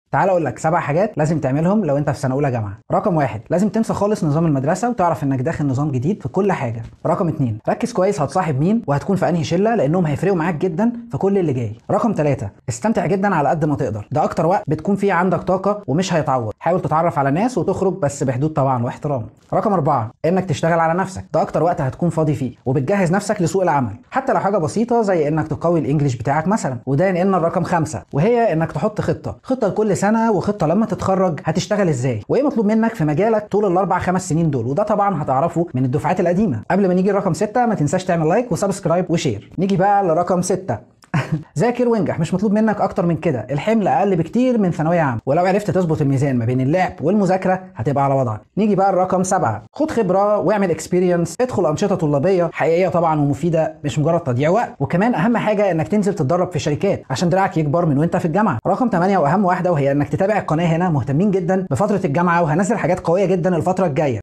تعال اقول لك سبع حاجات لازم تعملهم لو انت في سنه اولى جامعه رقم واحد لازم تنسى خالص نظام المدرسه وتعرف انك داخل نظام جديد في كل حاجه رقم اتنين ركز كويس هتصاحب مين وهتكون في انهي شله لانهم هيفرقوا معاك جدا في كل اللي جاي رقم ثلاثة استمتع جدا على قد ما تقدر ده اكتر وقت بتكون فيه عندك طاقه ومش هيتعوض حاول تتعرف على ناس وتخرج بس بحدود طبعا واحترام رقم أربعة انك تشتغل على نفسك ده اكتر وقت هتكون فاضي فيه وبتجهز نفسك لسوق العمل حتى لو حاجه بسيطه زي انك تقوي الانجليش بتاعك مثلا وده ينقلنا الرقم خمسة وهي انك تحط خطه خطه لكل سنه وخطه لما تتخرج هتشتغل ازاي وايه مطلوب منك في مجالك طول الاربع خمس سنين دول وده طبعا هتعرفه من الدفعات القديمه قبل ما نيجي لرقم ستة ما تنساش تعمل لايك وسبسكرايب وشير نيجي بقى لرقم ستة ذاكر وانجح مش مطلوب منك اكتر من كده الحمل اقل بكتير من ثانويه عامه ولو عرفت تظبط الميزان ما بين اللعب والمذاكره هتبقى على وضعك نيجي بقى الرقم سبعة خد خبره واعمل اكسبيرينس ادخل انشطه طلابيه حقيقيه طبعا ومفيده مش مجرد تضييع وقت وكمان اهم حاجه انك تنزل تتدرب في شركات عشان دراعك يكبر من وانت في الجامعه رقم 8 واهم واحده وهي انك تتابع القناه هنا مهتمين جدا بفتره الجامعه وهنزل حاجات قويه جدا الفتره الجايه